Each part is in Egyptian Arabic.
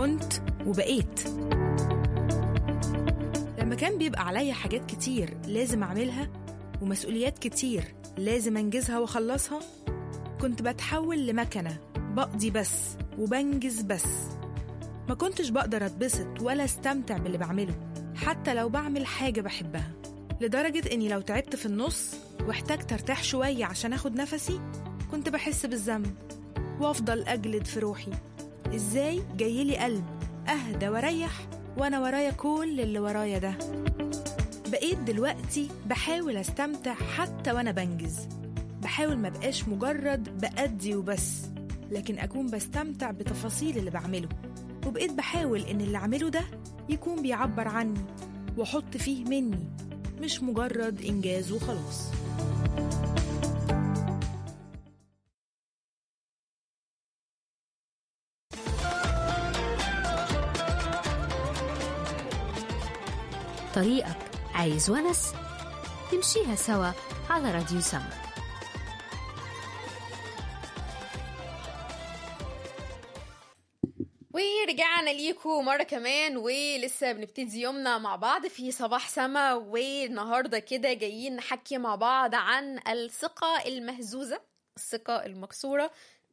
كنت وبقيت لما كان بيبقى عليا حاجات كتير لازم أعملها ومسؤوليات كتير لازم أنجزها وأخلصها كنت بتحول لمكنة بقضي بس وبنجز بس ما كنتش بقدر أتبسط ولا استمتع باللي بعمله حتى لو بعمل حاجة بحبها لدرجة إني لو تعبت في النص واحتجت أرتاح شوية عشان أخد نفسي كنت بحس بالذنب وأفضل أجلد في روحي إزاي جايلي قلب أهدى وأريح وأنا ورايا كل اللي ورايا ده بقيت دلوقتي بحاول أستمتع حتى وأنا بنجز بحاول ما بقاش مجرد بأدي وبس لكن أكون بستمتع بتفاصيل اللي بعمله وبقيت بحاول إن اللي أعمله ده يكون بيعبر عني وأحط فيه مني مش مجرد إنجاز وخلاص طريقك عايز ونس نمشيها سوا على راديو سما ورجعنا ليكم مرة كمان ولسه بنبتدي يومنا مع بعض في صباح سما والنهاردة كده جايين نحكي مع بعض عن الثقة المهزوزة الثقة المكسورة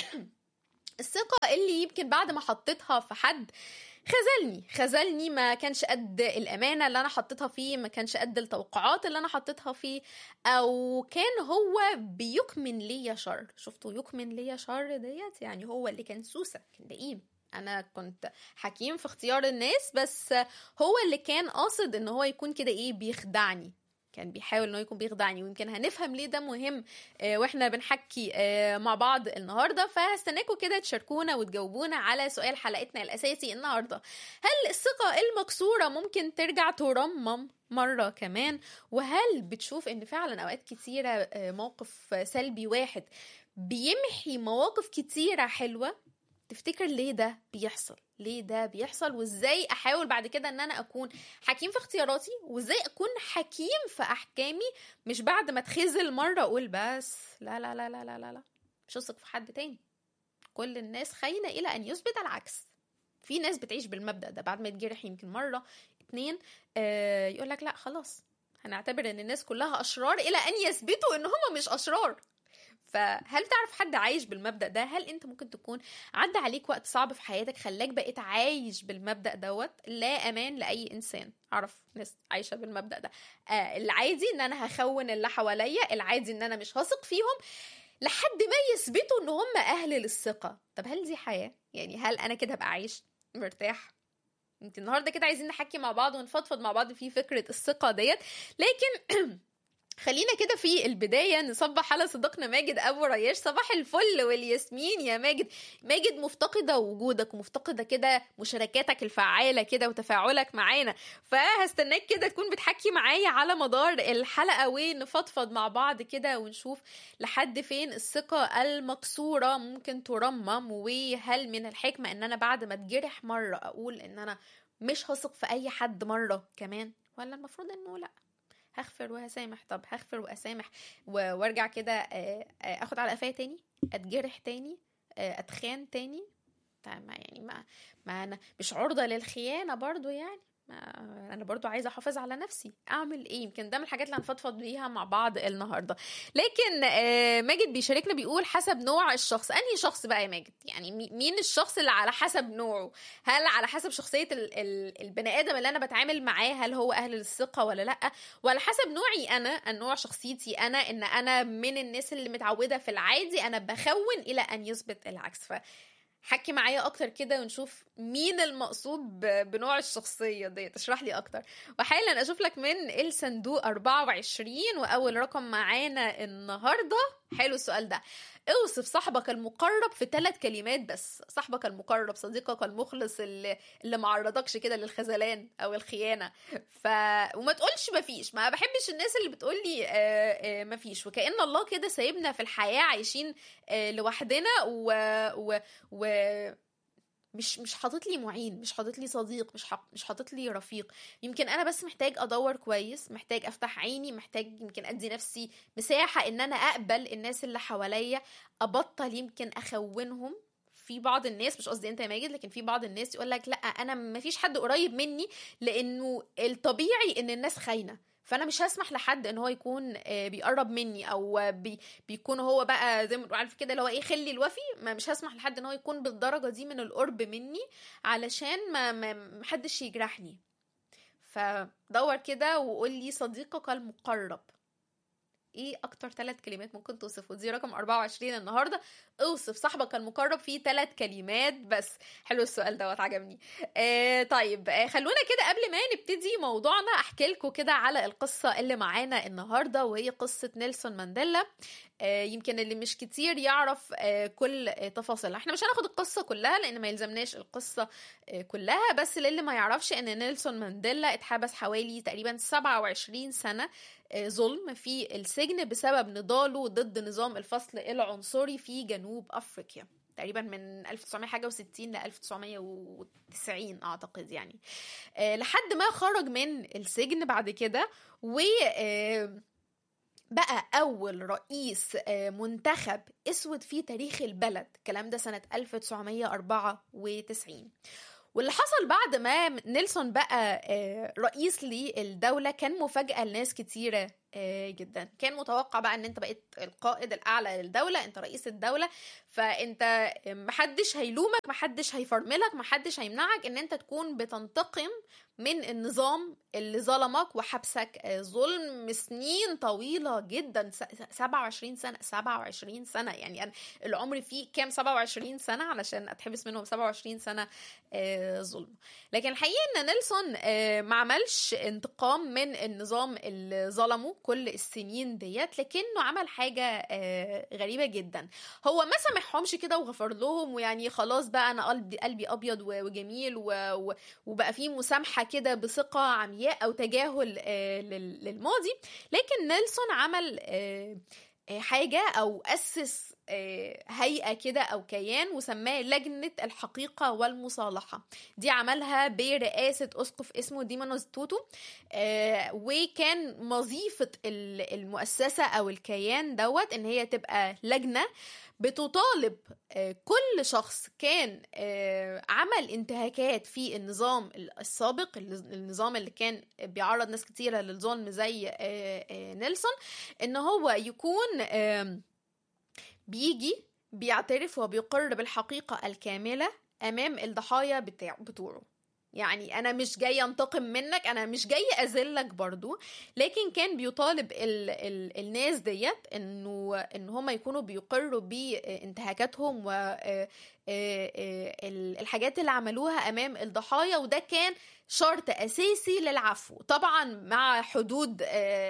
الثقة اللي يمكن بعد ما حطيتها في حد خذلني خذلني ما كانش قد الامانه اللي انا حطيتها فيه ما كانش قد التوقعات اللي انا حطيتها فيه او كان هو بيكمن ليا شر شفتوا يكمن ليا شر ديت يعني هو اللي كان سوسه كان لئيم انا كنت حكيم في اختيار الناس بس هو اللي كان قاصد ان هو يكون كده ايه بيخدعني كان بيحاول انه يكون بيخدعني ويمكن هنفهم ليه ده مهم آه واحنا بنحكي آه مع بعض النهارده فهستناكم كده تشاركونا وتجاوبونا على سؤال حلقتنا الاساسي النهارده هل الثقه المكسوره ممكن ترجع ترمم مرة كمان وهل بتشوف ان فعلا اوقات كتيرة آه موقف سلبي واحد بيمحي مواقف كتيرة حلوة تفتكر ليه ده بيحصل ليه ده بيحصل وازاي احاول بعد كده ان انا اكون حكيم في اختياراتي وازاي اكون حكيم في احكامي مش بعد ما اتخذل مره اقول بس لا لا لا لا لا لا, لا. مش اثق في حد تاني كل الناس خاينه الى ان يثبت العكس في ناس بتعيش بالمبدا ده بعد ما يتجرح يمكن مره اتنين آه يقول لك لا خلاص هنعتبر ان الناس كلها اشرار الى ان يثبتوا ان هم مش اشرار فهل تعرف حد عايش بالمبدا ده هل انت ممكن تكون عدى عليك وقت صعب في حياتك خلاك بقيت عايش بالمبدا دوت لا امان لاي انسان اعرف ناس عايشه بالمبدا ده آه العادي ان انا هخون اللي حواليا العادي ان انا مش هثق فيهم لحد ما يثبتوا ان هم اهل للثقه طب هل دي حياه يعني هل انا كده هبقى عايش مرتاح انت النهارده كده عايزين نحكي مع بعض ونفضفض مع بعض في فكره الثقه ديت لكن خلينا كده في البدايه نصبح على صديقنا ماجد ابو رياش صباح الفل والياسمين يا ماجد ماجد مفتقده وجودك ومفتقده كده مشاركاتك الفعاله كده وتفاعلك معانا فهستناك كده تكون بتحكي معايا على مدار الحلقه ونفضفض مع بعض كده ونشوف لحد فين الثقه المكسوره ممكن ترمم وهل من الحكمه ان انا بعد ما اتجرح مره اقول ان انا مش هثق في اي حد مره كمان ولا المفروض انه لا هغفر وهسامح طب هغفر واسامح وارجع كده اخد على قفايا تاني اتجرح تاني اتخان تاني طيب ما يعني ما ما انا مش عرضه للخيانه برضو يعني انا برضو عايزه احافظ على نفسي اعمل ايه يمكن ده من الحاجات اللي هنفضفض بيها مع بعض النهارده لكن ماجد بيشاركنا بيقول حسب نوع الشخص انهي شخص بقى يا ماجد يعني مين الشخص اللي على حسب نوعه هل على حسب شخصيه البني ادم اللي انا بتعامل معاه هل هو اهل للثقه ولا لا ولا حسب نوعي انا النوع شخصيتي انا ان انا من الناس اللي متعوده في العادي انا بخون الى ان يثبت العكس ف حكي معايا اكتر كده ونشوف مين المقصود بنوع الشخصيه ديت اشرح لي اكتر وحالا اشوف لك من الصندوق 24 واول رقم معانا النهارده حلو السؤال ده اوصف صاحبك المقرب في ثلاث كلمات بس صاحبك المقرب صديقك المخلص اللي اللي ما عرضكش كده للخذلان او الخيانه ف وما تقولش مفيش ما بحبش الناس اللي بتقول لي آه آه مفيش وكأن الله كده سايبنا في الحياه عايشين آه لوحدنا و, و... و... مش مش حاطط لي معين مش حاطط لي صديق مش حق مش حاطط لي رفيق يمكن انا بس محتاج ادور كويس محتاج افتح عيني محتاج يمكن ادي نفسي مساحه ان انا اقبل الناس اللي حواليا ابطل يمكن اخونهم في بعض الناس مش قصدي انت يا ماجد لكن في بعض الناس يقول لك لا انا ما فيش حد قريب مني لانه الطبيعي ان الناس خاينه فانا مش هسمح لحد ان هو يكون آه، بيقرب مني او بي بيكون هو بقى زي ما بنقول عارف كده اللي هو ايه خلي الوفي ما مش هسمح لحد ان هو يكون بالدرجه دي من القرب مني علشان ما ما محدش يجرحني فدور كده وقول لي صديقك المقرب ايه اكتر ثلاث كلمات ممكن توصفه دي رقم 24 النهارده اوصف صاحبك المقرب في ثلاث كلمات بس حلو السؤال دوت عجبني آه طيب آه خلونا كده قبل ما نبتدي موضوعنا احكي لكم كده على القصه اللي معانا النهارده وهي قصه نيلسون مانديلا آه يمكن اللي مش كتير يعرف آه كل آه تفاصيلها احنا مش هناخد القصه كلها لان ما يلزمناش القصه آه كلها بس للي ما يعرفش ان نيلسون مانديلا اتحبس حوالي تقريبا 27 سنه ظلم في السجن بسبب نضاله ضد نظام الفصل العنصري في جنوب افريقيا تقريبا من 1960 ل 1990 اعتقد يعني أه لحد ما خرج من السجن بعد كده و أه بقى أول رئيس منتخب أسود في تاريخ البلد الكلام ده سنة 1994 واللي حصل بعد ما نيلسون بقى رئيس للدولة كان مفاجأة لناس كتيرة جدا كان متوقع بقى ان انت بقيت القائد الاعلى للدولة انت رئيس الدولة فانت محدش هيلومك محدش هيفرملك محدش هيمنعك ان انت تكون بتنتقم من النظام اللي ظلمك وحبسك ظلم سنين طويلة جدا 27 سنة 27 سنة يعني أنا العمر فيه كام 27 سنة علشان أتحبس منهم 27 سنة ظلم لكن الحقيقة إن نيلسون ما عملش انتقام من النظام اللي ظلمه كل السنين ديت لكنه عمل حاجة غريبة جدا هو ما سامحهمش كده وغفر لهم ويعني خلاص بقى أنا قلبي قلبي أبيض وجميل وبقى فيه مسامحة كده بثقة عمياء أو تجاهل للماضي لكن نيلسون عمل حاجة أو أسس هيئة كده أو كيان وسماه لجنة الحقيقة والمصالحة دي عملها برئاسة أسقف اسمه ديمونوس توتو وكان وظيفة المؤسسة أو الكيان دوت إن هي تبقى لجنة بتطالب كل شخص كان عمل انتهاكات في النظام السابق النظام اللي كان بيعرض ناس كتيرة للظلم زي نيلسون ان هو يكون بيجي بيعترف وبيقر بالحقيقة الكاملة أمام الضحايا بتاع بتوعه يعني انا مش جاي انتقم منك انا مش جاي اذلك برضو لكن كان بيطالب ال ال الناس ديت انه ان هم يكونوا بيقروا بانتهاكاتهم و الحاجات اللي عملوها امام الضحايا وده كان شرط اساسي للعفو طبعا مع حدود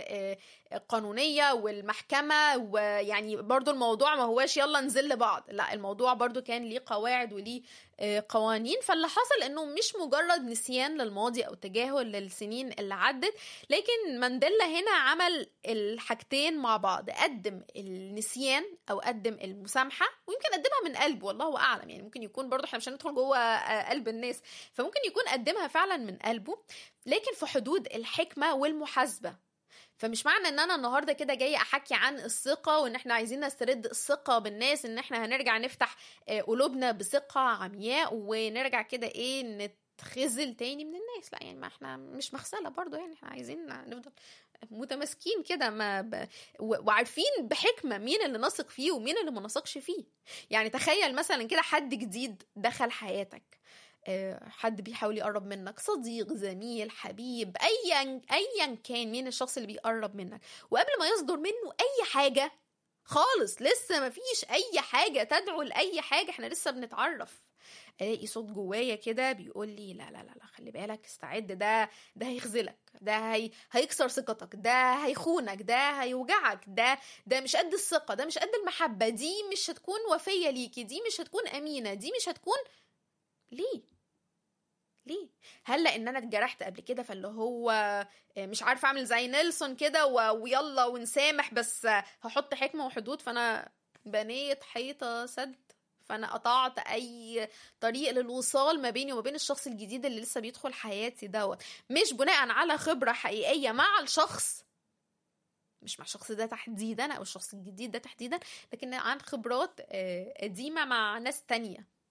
قانونيه والمحكمه ويعني برضو الموضوع ما هواش يلا نزل لبعض لا الموضوع برضو كان ليه قواعد وليه قوانين فاللي حصل انه مش مجرد نسيان للماضي او تجاهل للسنين اللي عدت لكن مانديلا هنا عمل الحاجتين مع بعض قدم النسيان او قدم المسامحه ويمكن قدمها من قلبه والله اعلم يعني ممكن يكون برضو احنا مش هندخل جوه قلب الناس فممكن يكون قدمها فعلا من قلبه لكن في حدود الحكمه والمحاسبه فمش معنى ان انا النهارده كده جايه احكي عن الثقه وان احنا عايزين نسترد الثقه بالناس ان احنا هنرجع نفتح قلوبنا بثقه عمياء ونرجع كده ايه نتخزل تاني من الناس لا يعني ما احنا مش مغسله برضو يعني احنا عايزين نفضل متماسكين كده ما ب... وعارفين بحكمه مين اللي نثق فيه ومين اللي ما نثقش فيه يعني تخيل مثلا كده حد جديد دخل حياتك حد بيحاول يقرب منك صديق زميل حبيب ايا ايا كان مين الشخص اللي بيقرب منك وقبل ما يصدر منه اي حاجه خالص لسه ما فيش اي حاجه تدعو لاي حاجه احنا لسه بنتعرف الاقي صوت جوايا كده بيقول لي لا لا لا لا خلي بالك استعد ده ده هيخذلك ده هي هيكسر ثقتك ده هيخونك ده هيوجعك ده ده مش قد الثقه ده مش قد المحبه دي مش هتكون وفيه ليكي دي مش هتكون امينه دي مش هتكون ليه ليه هل لان انا اتجرحت قبل كده فاللي هو مش عارفه اعمل زي نيلسون كده ويلا ونسامح بس هحط حكمه وحدود فانا بنيت حيطه سد فانا قطعت اي طريق للوصال ما بيني وما بين الشخص الجديد اللي لسه بيدخل حياتي دوت مش بناء على خبره حقيقيه مع الشخص مش مع الشخص ده تحديدا او الشخص الجديد ده تحديدا لكن عن خبرات قديمه مع ناس تانية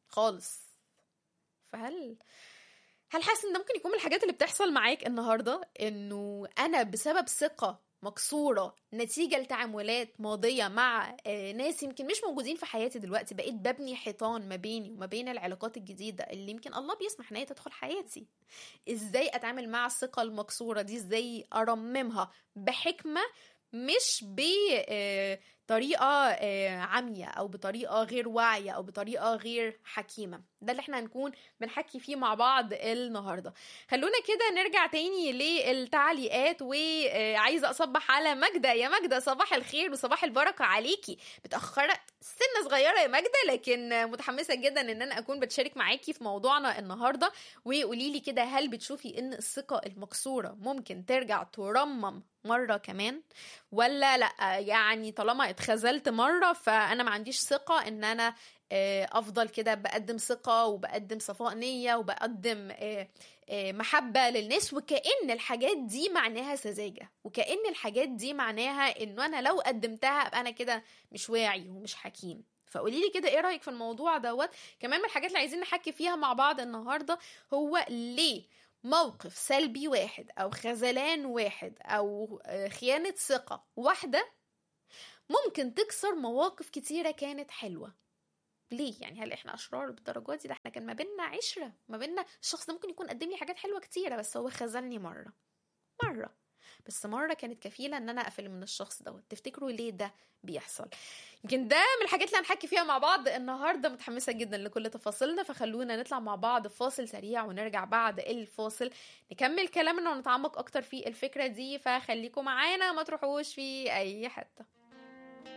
خالص فهل هل حاسس ان ده ممكن يكون من الحاجات اللي بتحصل معاك النهارده انه انا بسبب ثقه مكسورة نتيجة لتعاملات ماضية مع آه، ناس يمكن مش موجودين في حياتي دلوقتي بقيت ببني حيطان ما بيني وما بين العلاقات الجديدة اللي يمكن الله بيسمح ان هي تدخل حياتي ازاي اتعامل مع الثقة المكسورة دي ازاي ارممها بحكمة مش بطريقة عامية أو بطريقة غير واعية أو بطريقة غير حكيمة ده اللي احنا هنكون بنحكي فيه مع بعض النهاردة خلونا كده نرجع تاني للتعليقات وعايزة أصبح على ماجدة يا ماجدة صباح الخير وصباح البركة عليكي متأخرة سنة صغيرة يا ماجدة لكن متحمسة جدا ان انا اكون بتشارك معاكي في موضوعنا النهاردة وقولي لي كده هل بتشوفي ان الثقة المكسورة ممكن ترجع ترمم مرة كمان ولا لا يعني طالما اتخذلت مرة فانا ما عنديش ثقة ان انا آه، افضل كده بقدم ثقة وبقدم صفاء نية وبقدم آه، آه، محبة للناس وكأن الحاجات دي معناها سذاجة وكأن الحاجات دي معناها انه انا لو قدمتها ابقى انا كده مش واعي ومش حكيم فقولي لي كده ايه رايك في الموضوع دوت كمان من الحاجات اللي عايزين نحكي فيها مع بعض النهارده هو ليه موقف سلبي واحد او خذلان واحد او آه، خيانه ثقه واحده ممكن تكسر مواقف كتيره كانت حلوه ليه يعني هل احنا اشرار بالدرجه دي ده احنا كان ما بيننا عشره ما بيننا الشخص ده ممكن يكون قدم لي حاجات حلوه كتيره بس هو خذلني مره مره بس مره كانت كفيله ان انا اقفل من الشخص دوت تفتكروا ليه ده بيحصل يمكن ده من الحاجات اللي هنحكي فيها مع بعض النهارده متحمسه جدا لكل تفاصيلنا فخلونا نطلع مع بعض فاصل سريع ونرجع بعد الفاصل نكمل كلامنا ونتعمق اكتر في الفكره دي فخليكم معانا ما تروحوش في اي حته